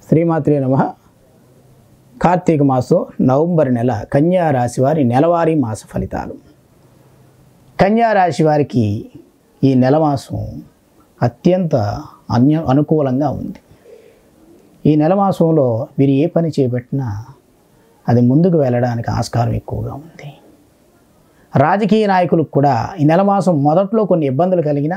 శ్రీమాత్రి నమ కార్తీక మాసం నవంబర్ నెల కన్యా రాశి వారి నెలవారీ మాస ఫలితాలు కన్యా రాశి వారికి ఈ నెల మాసం అత్యంత అన్య అనుకూలంగా ఉంది ఈ నెల మాసంలో వీరు ఏ పని చేపట్టినా అది ముందుకు వెళ్ళడానికి ఆస్కారం ఎక్కువగా ఉంది రాజకీయ నాయకులకు కూడా ఈ నెల మాసం మొదట్లో కొన్ని ఇబ్బందులు కలిగినా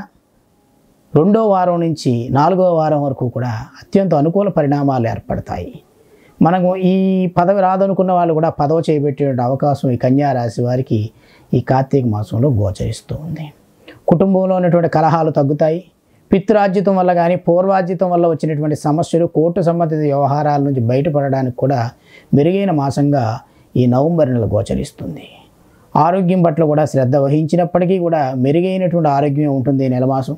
రెండో వారం నుంచి నాలుగో వారం వరకు కూడా అత్యంత అనుకూల పరిణామాలు ఏర్పడతాయి మనము ఈ పదవి రాదనుకున్న వాళ్ళు కూడా పదవి చేపట్టే అవకాశం ఈ కన్యా రాశి వారికి ఈ కార్తీక మాసంలో గోచరిస్తూ ఉంది కుటుంబంలో ఉన్నటువంటి కలహాలు తగ్గుతాయి పితృరాజ్యతం వల్ల కానీ పూర్వార్జితం వల్ల వచ్చినటువంటి సమస్యలు కోర్టు సంబంధిత వ్యవహారాల నుంచి బయటపడడానికి కూడా మెరుగైన మాసంగా ఈ నవంబర్ నెల గోచరిస్తుంది ఆరోగ్యం పట్ల కూడా శ్రద్ధ వహించినప్పటికీ కూడా మెరుగైనటువంటి ఆరోగ్యం ఉంటుంది ఈ నెల మాసం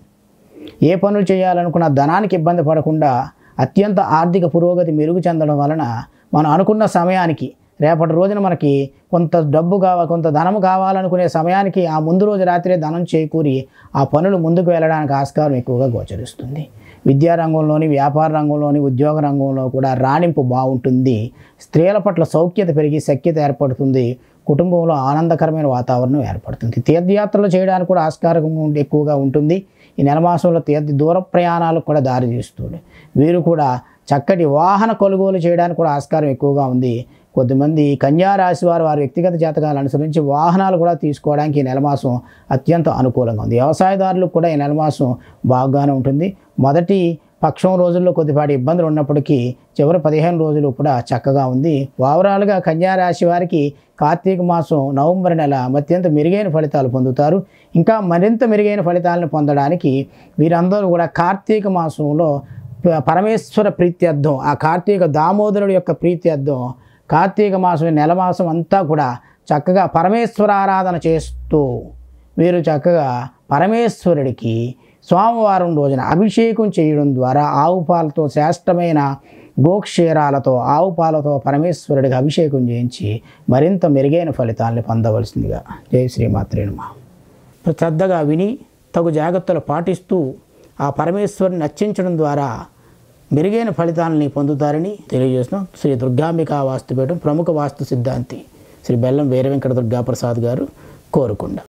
ఏ పనులు చేయాలనుకున్న ధనానికి ఇబ్బంది పడకుండా అత్యంత ఆర్థిక పురోగతి మెరుగు చెందడం వలన మనం అనుకున్న సమయానికి రేపటి రోజున మనకి కొంత డబ్బు కావాలి కొంత ధనం కావాలనుకునే సమయానికి ఆ ముందు రోజు రాత్రే ధనం చేకూరి ఆ పనులు ముందుకు వెళ్ళడానికి ఆస్కారం ఎక్కువగా గోచరిస్తుంది విద్యా రంగంలోని వ్యాపార రంగంలోని ఉద్యోగ రంగంలో కూడా రాణింపు బాగుంటుంది స్త్రీల పట్ల సౌఖ్యత పెరిగి సఖ్యత ఏర్పడుతుంది కుటుంబంలో ఆనందకరమైన వాతావరణం ఏర్పడుతుంది తీర్థయాత్రలు చేయడానికి కూడా ఆస్కారం ఉం- ఎక్కువగా ఉంటుంది ఈ నెల మాసంలో తీర్థ దూర ప్రయాణాలకు కూడా దారి తీస్తుంది వీరు కూడా చక్కటి వాహన కొనుగోలు చేయడానికి కూడా ఆస్కారం ఎక్కువగా ఉంది కొద్దిమంది కన్యా రాశి వారు వారి వ్యక్తిగత జాతకాలను అనుసరించి వాహనాలు కూడా తీసుకోవడానికి ఈ నెల మాసం అత్యంత అనుకూలంగా ఉంది వ్యవసాయదారులకు కూడా ఈ నెల మాసం బాగానే ఉంటుంది మొదటి పక్షం రోజుల్లో కొద్దిపాటి ఇబ్బందులు ఉన్నప్పటికీ చివరి పదిహేను రోజులు కూడా చక్కగా ఉంది ఓవరాల్గా కన్యా రాశి వారికి కార్తీక మాసం నవంబర్ నెల అత్యంత మెరుగైన ఫలితాలు పొందుతారు ఇంకా మరింత మెరుగైన ఫలితాలను పొందడానికి వీరందరూ కూడా కార్తీక మాసంలో ప- పరమేశ్వర ప్రీత్యర్థం ఆ కార్తీక దామోదరుడు యొక్క ప్రీత్యర్థం కార్తీక మాసం నెల మాసం అంతా కూడా చక్కగా పరమేశ్వర ఆరాధన చేస్తూ వీరు చక్కగా పరమేశ్వరుడికి సోమవారం రోజున అభిషేకం చేయడం ద్వారా ఆవు పాలతో శ్రేష్టమైన గోక్షీరాలతో ఆవు పాలతో పరమేశ్వరుడికి అభిషేకం చేయించి మరింత మెరుగైన ఫలితాలను పొందవలసిందిగా జై శ్రీమాత్రే నమః శ్రద్ధగా విని తగు జాగ్రత్తలు పాటిస్తూ ఆ పరమేశ్వరుని అర్చించడం ద్వారా మెరుగైన ఫలితాలని పొందుతారని తెలియజేస్తున్నాం శ్రీ దుర్గాంబికా వాస్తుపీఠం ప్రముఖ వాస్తు సిద్ధాంతి శ్రీ బెల్లం వీర వెంకట దుర్గాప్రసాద్ గారు కోరుకుండా